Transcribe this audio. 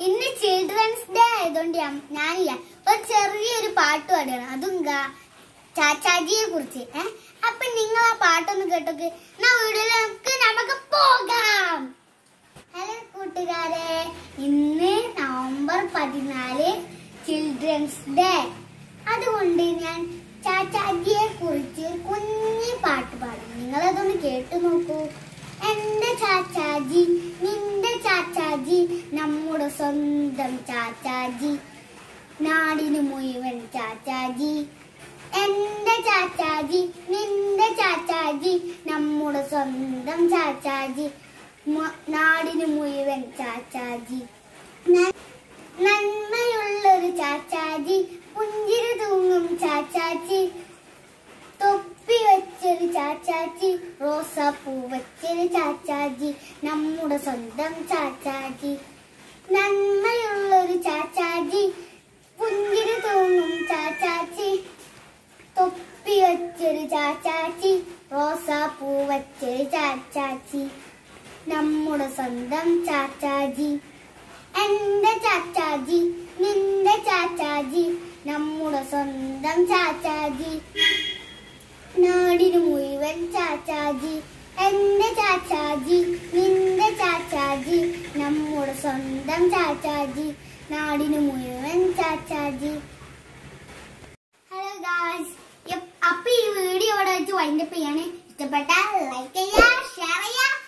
ഇന്ന് children's day ആയതുകൊണ്ട് ഞാൻ- ഞാനില്ല ഒരു ചെറിയൊരു പാട്ട് പാടുകയാണ് അതും ഗാ- ചാച്ചാജിയെ കുറിച്ച് ഏ അപ്പൊ നിങ്ങൾ ആ പാട്ടൊന്ന് കേട്ടോക്ക് എന്നാ വീഡിയോയിലേക്ക് നമുക്ക് പോകാം ഹലോ കൂട്ടുകാരെ ഇന്ന് നവംബർ പതിനാല് ചിൽഡ്രൻസ് ഡേ അതുകൊണ്ട് ഞാൻ ചാച്ചാജിയെ കുറിച്ച് കുഞ്ഞി പാട്ട് പാടും നിങ്ങളതൊന്ന് കേട്ടു നോക്കൂ എന്റെ ചാച്ചാജി നിന്റെ ചാച്ചാജി നമ്മുടെ സ്വന്തം ചാച്ചാജി നാടിന് മുഴുവൻ ചാച്ചാജി എന്റെ ചാച്ചാജി നിന്റെ ചാച്ചാജി നമ്മുടെ സ്വന്തം ചാച്ചാജി മ- നാടിന് മുഴുവൻ ചാച്ചാജി ന- നന്മയുള്ളൊരു ചാച്ചാജി പുഞ്ചിരി തൂങ്ങും ചാച്ചാച്ചി തൊപ്പി വെച്ചൊരു ചാച്ചാച്ചി റോസാപ്പൂ വെച്ചൊരു ചാച്ചാജി നമ്മുടെ സ്വന്തം ചാച്ചാജി നന്മയുള്ളൊരു ചാച്ചാജി പുഞ്ചിരി തൂങ്ങും ചാച്ചാച്ചി തൊപ്പി വെച്ചൊരു ചാച്ചാച്ചി റോസാപ്പൂ വെച്ചൊരു ചാച്ചാച്ചി നമ്മുടെ സ്വന്തം ചാച്ചാജി എന്റെ ചാച്ചാജി നിന്റെ ചാച്ചാജി നമ്മുടെ സ്വന്തം ചാച്ചാജി നാടിന് മുഴുവൻ ചാച്ചാജി എന്റെ ചാച്ചാജി നിന്റെ ചാച്ചാജി നമ്മുടെ സ്വന്തം ചാച്ചാജി നാടിന് മുഴുവൻ ചാച്ചാജി ഹലോ ഗായ്സ് അപ്പൊ ഈ വീഡിയോ ഇവിടെ വെച്ച് വൈൻഡപ്പ് ചെയ്യാണ് ഇഷ്ടപ്പെട്ടാൽ ലൈക്ക് ചെയ്യുക ഷെയർ ചെയ്യുക